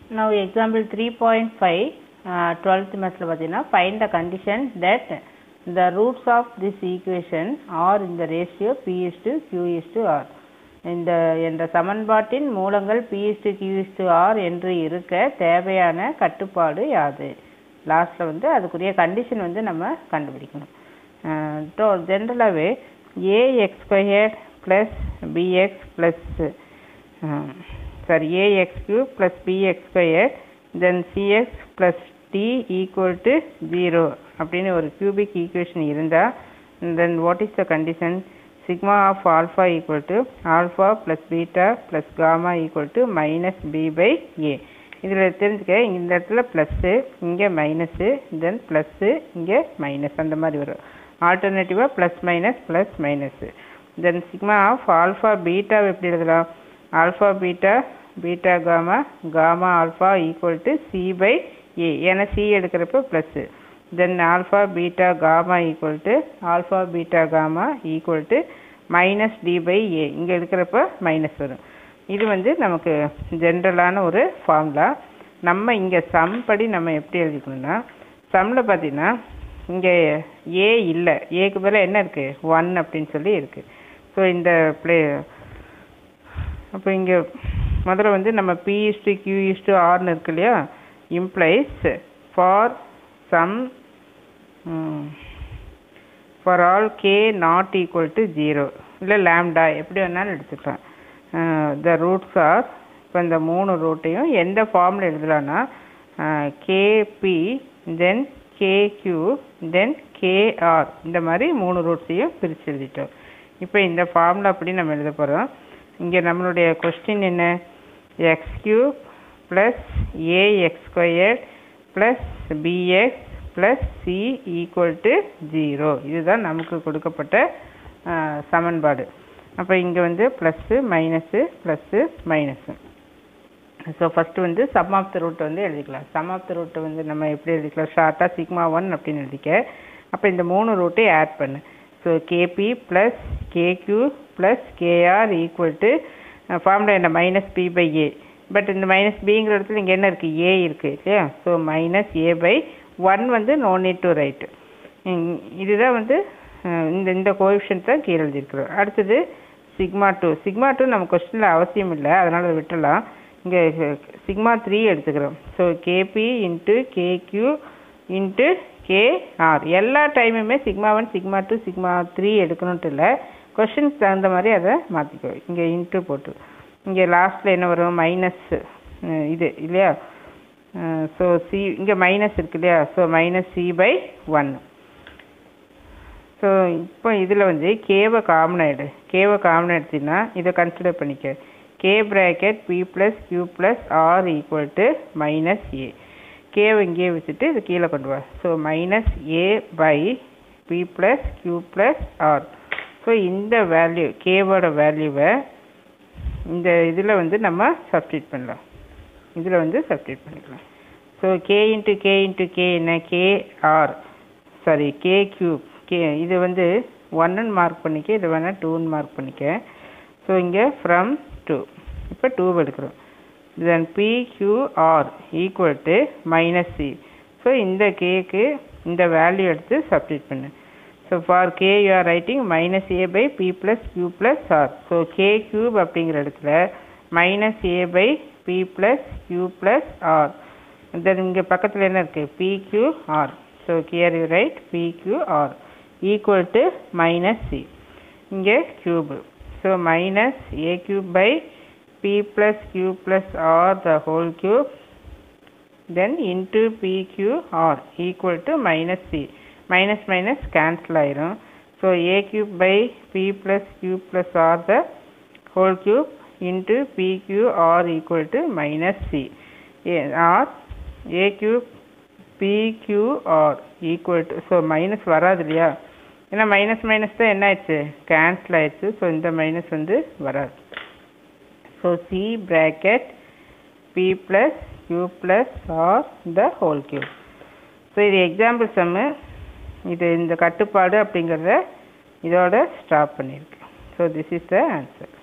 Now example 3.5 uh, 12th method பார்த்தீங்கன்னா find the condition that the roots of this equation are in the ratio p is to q is to r இந்த என்ற சமன்பாட்டின் மூலங்கள் p is to q is to r என்று இருக்க தேவையான கட்டுப்பாடு யாது லாஸ்ட்ல வந்து அதுக்குரிய கண்டிஷன் வந்து நம்ம கண்டுபிடிக்கணும் ஜென்ரலாகவே A X square plus B X plus sorry ax cube plus bx square then cx plus t equal to 0 அப்படின்னு ஒரு cubic equation இருந்தா then what is the condition sigma of alpha equal to alpha plus beta plus gamma equal to minus b by a இதில் தெரிஞ்சுக்க இந்த இடத்துல plus இங்கே minus then plus இங்கே minus அந்த மாதிரி வரும் ஆல்டர்னேட்டிவாக plus minus plus minus then sigma of alpha beta எப்படி எழுதலாம் alpha beta beta gamma gamma alpha equal to C by A ஏன்னா சி எடுக்கிறப்ப plus then alpha beta gamma equal to alpha beta gamma equal to minus D by A இங்கே எடுக்கிறப்ப minus வரும் இது வந்து நமக்கு ஜென்ரலான ஒரு ஃபார்முலா நம்ம இங்கே சம் படி நம்ம எப்படி எழுதிக்கணும்னா சம்மில் பார்த்தீங்கன்னா இங்கே ஏ இல்லை ஏக்கு பதிலாக என்ன இருக்குது ஒன் அப்படின்னு சொல்லி இருக்குது ஸோ இந்த ப்ளே அப்போ இங்கே முதல்ல வந்து நம்ம பி இஸ்டு கியூ இஸ்டு ஆர்னு இருக்கு இல்லையா implies for some for all K not equal to zero இல்லை லேம்டா எப்படி வேணாலும் எடுத்துக்கலாம் த ரூட்ஸ் ஆர் இப்போ இந்த மூணு ரூட்டையும் எந்த ஃபார்மில் எழுதலான்னா K P then K Q then K R இந்த மாதிரி மூணு ரூட்ஸையும் பிரித்து எழுதிட்டோம் இப்போ இந்த ஃபார்முலா அப்படி நம்ம எழுத போகிறோம் இங்கே நம்மளுடைய கொஸ்டின் என்ன X cube plus A X square plus B X plus C equal to zero இதுதான் நமக்கு கொடுக்கப்பட்ட சமன்பாடு அப்போ இங்கே வந்து plus minus plus minus so first வந்து சம் ஆஃப் த ரூட் வந்து எழுதிக்கலாம் சம் ஆஃப் த ரூட்டை வந்து நம்ம எப்படி எழுதிக்கலாம் ஷார்ட்டாக சிக்மா ஒன் அப்படின்னு எழுதிக்க அப்போ இந்த மூணு ரூட்டையும் ஆட் பண்ணு so K P plus K Q plus K R equal to formula என்ன minus B by A but இந்த மைனஸ் பிங்கிற இடத்துல இங்கே என்ன இருக்குது ஏ இருக்குது இல்லையா so minus A by one வந்து நோ நீட் டு ரைட்டு இதுதான் வந்து இந்த இந்த கோஎஃபிஷியன்ட் தான் கீழே எழுதியிருக்கிறோம் அடுத்தது சிக்மா டூ சிக்மா டூ நம்ம கொஸ்டினில் அவசியம் இல்லை அதனால் அதை விட்டுலாம் இங்கே சிக்மா த்ரீ எடுத்துக்கிறோம் so K P into K Q into K R எல்லா டைமுமே sigma one sigma two sigma three எடுக்கணுன்ட்டு இல்லை கொஷினுக்கு தகுந்த மாதிரி அதை மாற்றிக்கோ இங்கே இன்ட்டு போட்டு இங்கே லாஸ்ட்டில் என்ன வரும் மைனஸ் இது இல்லையா ஸோ சி இங்கே மைனஸ் இருக்கு இல்லையா so minus C by one so இப்போ இதில் வந்து கேவை காமன் ஆகிடு கேவை காமன் எடுத்தீங்கன்னா இதை கன்சிடர் பண்ணிக்க K bracket P plus Q plus R equal to minus A கேவை இங்கேயே வச்சுட்டு இது கீழே கொண்டு வா so minus A by P plus Q plus R so இந்த வேல்யூ கேவோட வேல்யூவை இந்த இதில் வந்து நம்ம சப்ஸ்டியூட் பண்ணலாம் இதில் வந்து சப்ஸ்டியூட் பண்ணிக்கலாம் so K into K into K என்ன K R sorry K cube K இது வந்து ஒன்னுன்னு மார்க் பண்ணிக்க இது வேணால் டூன்னு மார்க் பண்ணிக்க ஸோ இங்கே ஃப்ரம் டூ இப்போ டூ எடுக்கிறோம் then P Q R equal to minus C so இந்த கேக்கு இந்த வேல்யூ எடுத்து சப்ஸ்டியூட் பண்ணு so for K you are writing minus A by P plus Q plus R so K cube அப்படிங்கிற இடத்துல minus A by P plus Q plus R then இங்கே பக்கத்தில் என்ன இருக்குது P Q R so here you write P Q R equal to minus C இங்கே cube so minus A cube by P plus Q plus R the whole cube then into P Q R equal to minus C minus minus cancel ஆயிரும் so A cube by P plus Q plus R the whole cube into P Q R equal to minus C or A cube P Q R equal to so minus வராது இல்லையா ஏன்னா minus minus தான் என்ன ஆயிடுச்சு cancel ஆயிடுச்சு so இந்த minus வந்து வராது so C bracket P plus Q plus R the whole cube so இது எக்ஸாம்பிள் சம்மு இது இந்த கட்டுப்பாடு அப்படிங்கிறத இதோட ஸ்டாப் பண்ணியிருக்கு so this is the answer